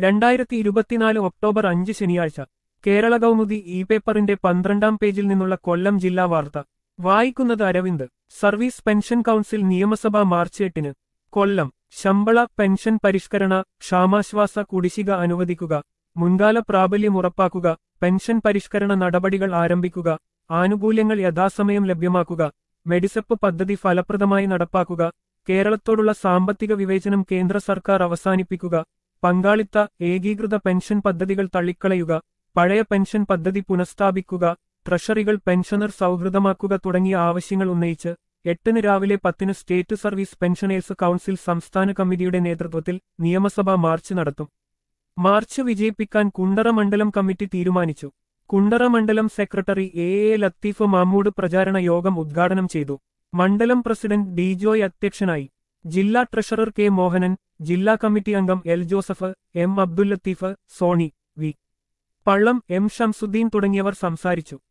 രണ്ടായിരത്തി ഇരുപത്തിനാല് ഒക്ടോബർ അഞ്ച് ശനിയാഴ്ച കേരള കൗമുദി ഇ പേപ്പറിന്റെ പന്ത്രണ്ടാം പേജിൽ നിന്നുള്ള കൊല്ലം ജില്ലാ വാർത്ത വായിക്കുന്നത് അരവിന്ദ് സർവീസ് പെൻഷൻ കൗൺസിൽ നിയമസഭ മാർച്ച് എട്ടിന് കൊല്ലം ശമ്പള പെൻഷൻ പരിഷ്കരണ ക്ഷാമാശ്വാസ കുടിശ്ശിക അനുവദിക്കുക മുൻകാല പ്രാബല്യം ഉറപ്പാക്കുക പെൻഷൻ പരിഷ്കരണ നടപടികൾ ആരംഭിക്കുക ആനുകൂല്യങ്ങൾ യഥാസമയം ലഭ്യമാക്കുക മെഡിസെപ്പ് പദ്ധതി ഫലപ്രദമായി നടപ്പാക്കുക കേരളത്തോടുള്ള സാമ്പത്തിക വിവേചനം കേന്ദ്ര സർക്കാർ അവസാനിപ്പിക്കുക പങ്കാളിത്ത ഏകീകൃത പെൻഷൻ പദ്ധതികൾ തള്ളിക്കളയുക പഴയ പെൻഷൻ പദ്ധതി പുനഃസ്ഥാപിക്കുക ട്രഷറികൾ പെൻഷനർ സൗഹൃദമാക്കുക തുടങ്ങിയ ആവശ്യങ്ങൾ ഉന്നയിച്ച് എട്ടിന് രാവിലെ പത്തിന് സ്റ്റേറ്റ് സർവീസ് പെൻഷനേഴ്സ് കൗൺസിൽ സംസ്ഥാന കമ്മിറ്റിയുടെ നേതൃത്വത്തിൽ നിയമസഭാ മാർച്ച് നടത്തും മാർച്ച് വിജയിപ്പിക്കാൻ കുണ്ടറ മണ്ഡലം കമ്മിറ്റി തീരുമാനിച്ചു കുണ്ടറ മണ്ഡലം secretary A A Latheef Mammood പ്രചാരണ യോഗം ഉദ്ഘാടനം ചെയ്തു മണ്ഡലം പ്രസിഡന്റ് ഡി ജോയ് അധ്യക്ഷനായി ജില്ലാ ട്രഷറർ കെ മോഹനൻ ജില്ലാ കമ്മിറ്റി അംഗം L Joseph M Abdul Latheef Sony V Pallam M Shamsuddin തുടങ്ങിയവർ സംസാരിച്ചു